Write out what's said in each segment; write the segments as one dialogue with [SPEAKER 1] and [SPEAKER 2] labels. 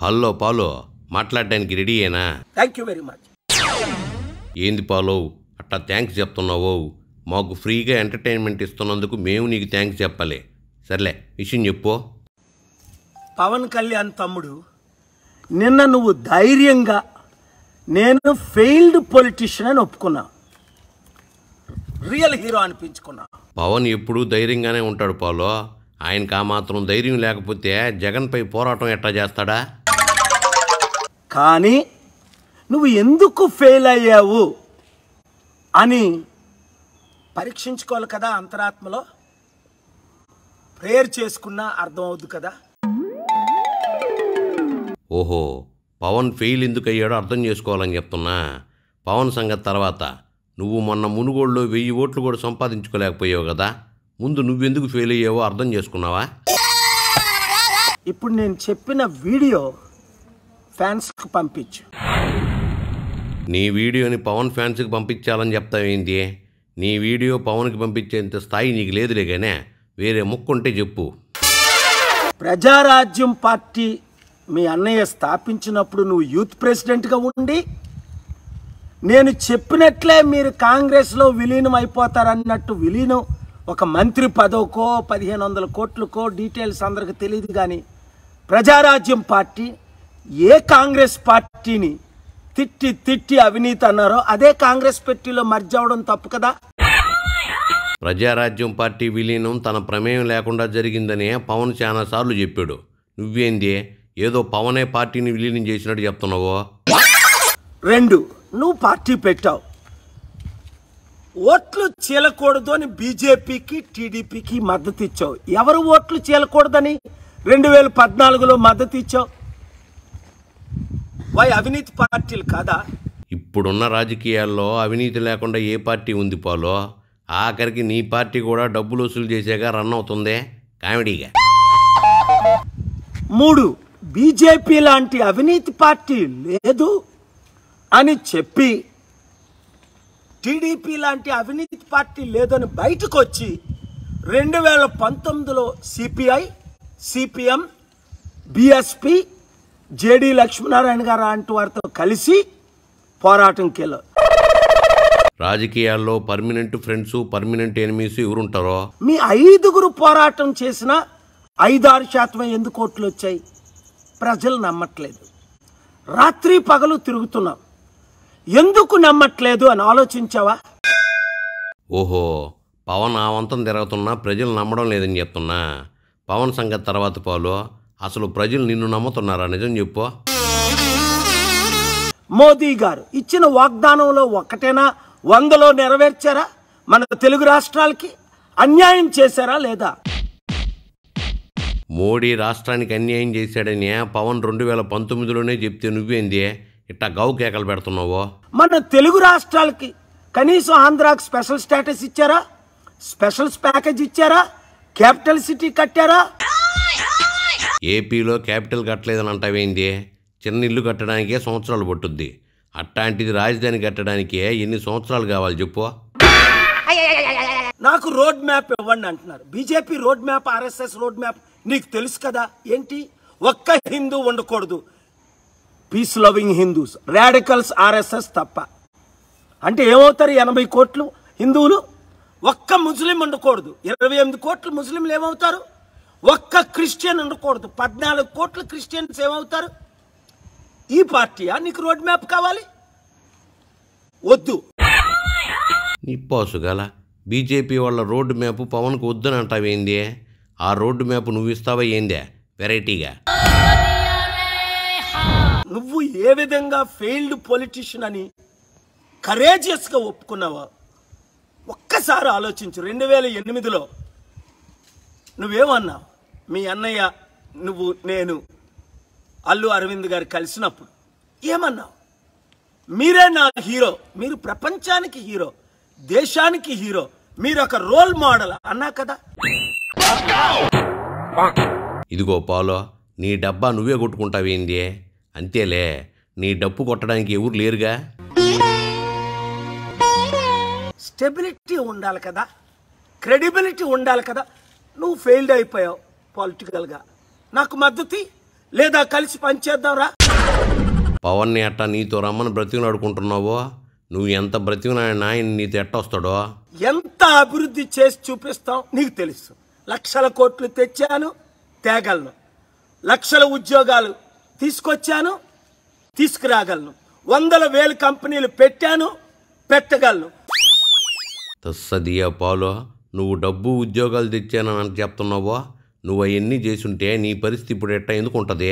[SPEAKER 1] hello Paulo మాట్లాడడానికి రెడీయేనా
[SPEAKER 2] thank you very much
[SPEAKER 1] ఏంది పాలో అట్టా థ్యాంక్స్ చెప్తున్నావో మాకు ఫ్రీగా ఎంటర్టైన్మెంట్ ఇస్తున్నందుకు మేము నీకు థ్యాంక్స్ చెప్పాలి సర్లే విషయం చెప్పు
[SPEAKER 2] పవన్ కళ్యాణ్ తమ్ముడు నిన్న నువ్వు ధైర్యంగా నేను ఫెయిల్డ్ పొలిటీషియన్ అని ఒప్పుకున్నా రియల్ హీరో అనిపించుకున్నా
[SPEAKER 1] పవన్ ఎప్పుడూ ధైర్యంగానే ఉంటాడు పాలో ఆయనకు ఆ మాత్రం ధైర్యం లేకపోతే జగన్పై పోరాటం ఎట్టా చేస్తాడా
[SPEAKER 2] కానీ నువ్వు ఎందుకు ఫెయిల్ అయ్యావు అని పరీక్షించుకోవాలి కదా అంతరాత్మలో ప్రేయర్ చేసుకున్నా అర్థం అవుద్ది కదా
[SPEAKER 1] ఓహో పవన్ ఫెయిల్ ఎందుకు అయ్యాడో అర్థం చేసుకోవాలని చెప్తున్నా పవన్ సంగతి తర్వాత నువ్వు మొన్న మునుగోడులో వెయ్యి ఓట్లు కూడా సంపాదించుకోలేకపోయావు కదా ముందు నువ్వెందుకు ఫెయిల్ అయ్యావో అర్థం చేసుకున్నావా
[SPEAKER 2] ఇప్పుడు నేను చెప్పిన వీడియో ఫ్యాన్స్కి పంపించు
[SPEAKER 1] నీ వీడియోని పవన్ ఫ్యాన్స్కి పంపించాలని చెప్తావేంటి నీ వీడియో పవన్కి పంపించేంత స్థాయి నీకు లేదులే కానీ వేరే ముక్కుంటే చెప్పు
[SPEAKER 2] ప్రజారాజ్యం పార్టీ మీ అన్నయ్య స్థాపించినప్పుడు నువ్వు యూత్ ప్రెసిడెంట్గా ఉండి నేను చెప్పినట్లే మీరు కాంగ్రెస్లో విలీనం అయిపోతారన్నట్టు విలీనం ఒక మంత్రి పదవికో పదిహేను వందల కోట్లకో డీటెయిల్స్ అందరికి తెలియదు కానీ ప్రజారాజ్యం పార్టీ ఏ కాంగ్రెస్ పార్టీని తిట్టి తిట్టి అవినీతి అన్నారో అదే కాంగ్రెస్ పార్టీలో మర్జ్ అవడం తప్పు కదా
[SPEAKER 1] ప్రజారాజ్యం పార్టీ విలీనం తన ప్రమేయం లేకుండా జరిగిందనే పవన్ చాలాసార్లు చెప్పాడు నువ్వేంది ఏదో పవనే పార్టీని విలీనం చేసినట్టు చెప్తున్నావో
[SPEAKER 2] రెండు నువ్వు పార్టీ పెట్టావు ఓట్లు చీలకూడదు అని బీజేపీకి టీడీపీకి మద్దతు ఇచ్చావు ఎవరు ఓట్లు చీలకూడదని రెండు వేల పద్నాలుగులో మద్దతు ఇచ్చావు వై అవినీతి పార్టీలు కాదా
[SPEAKER 1] ఇప్పుడున్న రాజకీయాల్లో అవినీతి లేకుండా ఏ పార్టీ ఉంది పాలో ఆఖరికి నీ పార్టీ కూడా డబ్బులు వసూలు చేసాక రన్ అవుతుందే కామెడీగా
[SPEAKER 2] మూడు బీజేపీ లాంటి అవినీతి పార్టీ లేదు అని చెప్పి టీడీపీ లాంటి అవినీతి పార్టీ లేదని బయటకు వచ్చి రెండు వేల పంతొమ్మిదిలో CPI CPM BSP JD Lakshminarayana garu లాంటి వారితో కలిసి పోరాటంకి వెళ్ళారు
[SPEAKER 1] రాజకీయాల్లో పర్మనెంట్ ఫ్రెండ్స్ పర్మనెంట్ ఎనిమీస్ ఎవరుంటారో
[SPEAKER 2] మీ ఐదుగురు పోరాటం చేసిన ఐదారు శాతం ఎందుకు ఓట్లు వచ్చాయి ప్రజలు నమ్మట్లేదు రాత్రి పగలు తిరుగుతున్నాం ఎందుకు నమ్మట్లేదు అని ఆలోచించావా
[SPEAKER 1] ఓహో పవన్ ఆ వంతం తిరుగుతున్నా ప్రజలు నమ్మడం లేదని చెప్తున్నా పవన్ సంగతి తర్వాత పాలు అసలు ప్రజలు నిన్ను నమ్ముతున్నారా నిజం చెప్పు
[SPEAKER 2] మోదీ గారు ఇచ్చిన వాగ్దానంలో ఒక్కటేనా వందలో నెరవేర్చారా మన తెలుగు రాష్ట్రాలకి అన్యాయం చేశారా లేదా
[SPEAKER 1] మోడీ రాష్ట్రానికి అన్యాయం చేశాడని పవన్ రెండు వేల పంతొమ్మిదిలోనే చెప్తే నువ్వేంది ఇట్టా గౌ కేకలు పెడుతున్నావో
[SPEAKER 2] మన తెలుగు రాష్ట్రాలకి కనీసం ఆంధ్రాకి స్పెషల్ స్టేటస్ ఇచ్చారా స్పెషల్ ప్యాకేజ్ ఇచ్చారా క్యాపిటల్ సిటీ కట్టారా
[SPEAKER 1] ఏపీలో క్యాపిటల్ కట్టలేదని అంటావేంది చిన్న ఇల్లు కట్టడానికే సంవత్సరాలు పట్టుద్ది అట్లాంటిది రాజధాని కట్టడానికే ఎన్ని సంవత్సరాలు కావాలి చెప్పు
[SPEAKER 2] నాకు రోడ్ మ్యాప్ ఇవ్వండి అంటున్నారు BJP road map RSS road map నీకు తెలుసు కదా ఏంటి ఒక్క హిందూ ఉండకూడదు peace loving Hindus radicals RSS తప్ప అంటే ఏమవుతారు ఎనభై కోట్లు హిందువులు ఒక్క ముస్లిం ఉండకూడదు ఇరవై ఎనిమిది కోట్లు ముస్లింలు ఏమవుతారు ఒక్క క్రిస్టియన్ ఉండకూడదు పద్నాలుగు కోట్ల క్రిస్టియన్స్ ఏమవుతారు ఈ పార్టీయా నీకు రోడ్ మ్యాప్ కావాలి వద్దు
[SPEAKER 1] నిప్పాసు గల బీజేపీ వాళ్ళ రోడ్డు మ్యాప్ పవన్కు వద్దని అంటావేంది ఆ రోడ్డు మ్యాప్ నువ్వు ఇస్తావా ఏందే వెరైటీగా
[SPEAKER 2] నువ్వు ఏ విధంగా ఫెయిల్డ్ పొలిటీషియన్ అని కరేజియస్గా ఒప్పుకున్నావా ఒక్కసారి ఆలోచించు రెండు వేల ఎనిమిదిలో నువ్వేమన్నావు మీ అన్నయ్య నువ్వు నేను అల్లు అరవింద్ గారు కలిసినప్పుడు ఏమన్నావు మీరే నా హీరో మీరు ప్రపంచానికి హీరో దేశానికి హీరో మీరు ఒక రోల్ మోడల్ అన్నా కదా
[SPEAKER 1] ఇదిగో పాలో నీ డబ్బా నువ్వే కొట్టుకుంటావేంది అంతేలే నీ డప్పు కొట్టడానికి ఎవరు లేరుగా
[SPEAKER 2] స్టెబిలిటీ ఉండాలి కదా క్రెడిబిలిటీ ఉండాలి కదా నువ్వు ఫెయిల్డ్ అయిపోయావు పొలిటికల్గా నాకు మద్దతు లేదా కలిసి పనిచేద్దాంరా
[SPEAKER 1] పవన్ని ఎట్టా నీతో రమ్మని బ్రతికినాడుకుంటున్నావో నువ్వు ఎంత బ్రతికినాడినా ఆయన నీతో ఎట్టొస్తాడో
[SPEAKER 2] ఎంత అభివృద్ధి చేసి చూపిస్తాం నీకు తెలుసు లక్షల కోట్లు తెచ్చాను తేగలను లక్షల ఉద్యోగాలు తీసుకొచ్చాను తీసుకురాగలను వందల వేలు కంపెనీలు పెట్టాను పెట్టగలను
[SPEAKER 1] తస్సదియా పాలో నువ్వు డబ్బు ఉద్యోగాలు తెచ్చానని చెప్తున్నావో నువ్వు అవన్నీ చేసుంటే నీ పరిస్థితి ఇప్పుడు ఎట్టా ఎందుకు ఉంటుంది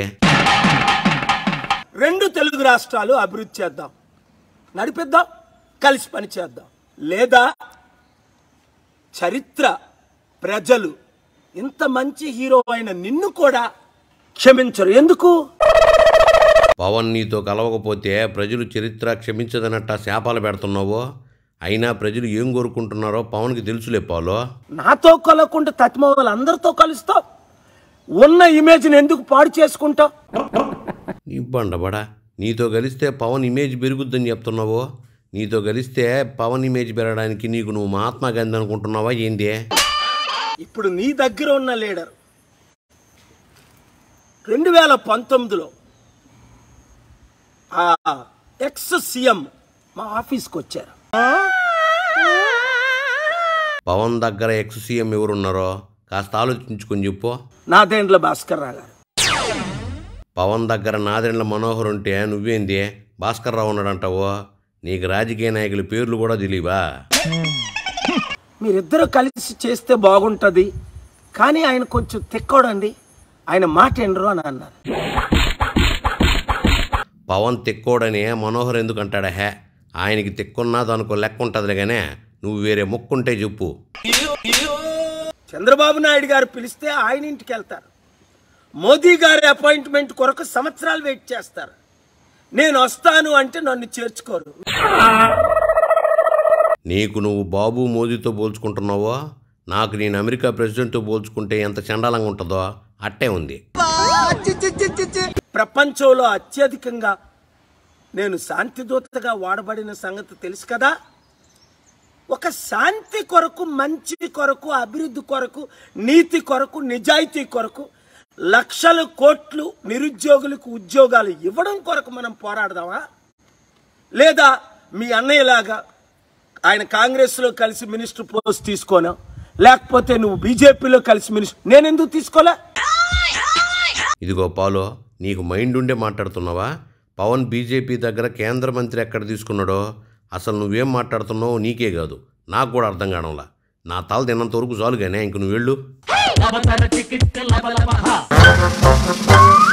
[SPEAKER 2] రెండు తెలుగు రాష్ట్రాలు అభివృద్ధి చేద్దాం నడిపిద్దాం కలిసి పని చేద్దాం లేదా చరిత్ర ప్రజలు ఇంత మంచి హీరో అయిన నిన్ను కూడా క్షమించరు ఎందుకు
[SPEAKER 1] పవన్ నీతో కలవకపోతే ప్రజలు చరిత్ర క్షమించదనట్ట శాపాలు పెడుతున్నావో అయినా ప్రజలు ఏం కోరుకుంటున్నారో పవన్కి తెలుసులే పాలో
[SPEAKER 2] నాతో కలవకుండా తత్మవాళ్ళు అందరితో కలుస్తావు ఉన్న ఇమేజ్ని ఎందుకు పాడు చేసుకుంటావు
[SPEAKER 1] నీ బండబడా నీతో కలిస్తే పవన్ ఇమేజ్ పెరుగుద్దని చెప్తున్నావో నీతో కలిస్తే పవన్ ఇమేజ్ పెరగడానికి నీకు నువ్వు మహాత్మా గాంధీ అనుకుంటున్నావా ఏంది
[SPEAKER 2] ఇప్పుడు నీ దగ్గర ఉన్న లీడర్ రెండు వేల పంతొమ్మిదిలో ఆ ఎక్స్ సీఎం మా ఆఫీస్కి వచ్చారు
[SPEAKER 1] పవన్ దగ్గర ఎక్స్ సీఎం ఎవరున్నారో కాస్త ఆలోచించుకొని చెప్పు
[SPEAKER 2] నాదేండ్ల భాస్కర్ రావు గారు
[SPEAKER 1] పవన్ దగ్గర నాదెండ్ల మనోహర్ ఉంటే నువ్వేంది భాస్కర్ రావు ఉన్నాడంటావో నీకు రాజకీయ నాయకుల పేర్లు కూడా తెలియవా
[SPEAKER 2] మీరిద్దరూ కలిసి చేస్తే బాగుంటుంది కానీ ఆయన కొంచెం తిక్కోడండి ఆయన మాట ఎండరు అని అన్నారు
[SPEAKER 1] పవన్ తిక్కోడని మనోహర్ ఎందుకు అంటాడా హే ఆయనకి తిక్కున్నా దానికో లెక్క ఉంటుందిలే కానీ నువ్వు వేరే ముక్కుంటే చెప్పు
[SPEAKER 2] చంద్రబాబు నాయుడు గారు పిలిస్తే ఆయన ఇంటికి వెళ్తారు మోదీ గారి అపాయింట్మెంట్ కొరకు సంవత్సరాలు వెయిట్ చేస్తారు నేను వస్తాను అంటే నన్ను చేర్చుకోరు
[SPEAKER 1] నీకు నువ్వు బాబు మోదీతో పోల్చుకుంటున్నావో నాకు నేను అమెరికా ప్రెసిడెంట్తో పోల్చుకుంటే ఎంత చండాలంగా ఉంటుందో అట్టే ఉంది
[SPEAKER 2] ప్రపంచంలో అత్యధికంగా నేను శాంతిదూతగా వాడబడిన సంగతి తెలుసు కదా ఒక శాంతి కొరకు మంచి కొరకు అభివృద్ధి కొరకు నీతి కొరకు నిజాయితీ కొరకు లక్షల కోట్లు నిరుద్యోగులకు ఉద్యోగాలు ఇవ్వడం కొరకు మనం పోరాడదామా లేదా మీ అన్నయ్యలాగా ఆయన కాంగ్రెస్లో కలిసి మినిస్టర్ పోస్ట్ తీసుకోనా లేకపోతే నువ్వు బీజేపీలో కలిసి మినిస్టర్ నేను ఎందుకు తీసుకోలే
[SPEAKER 1] ఇదిగో పాలో నీకు మైండ్ ఉండే మాట్లాడుతున్నావా పవన్ బీజేపీ దగ్గర కేంద్ర మంత్రి ఎక్కడ తీసుకున్నాడో అసలు నువ్వేం మాట్లాడుతున్నావో నీకే కాదు నాకు కూడా అర్థం కావడంలా నా తల తిన్నంత వరకు చాలు కానీ ఇంక నువ్వు వెళ్ళు
[SPEAKER 3] లబ తర చికిట్ లబ లబ హా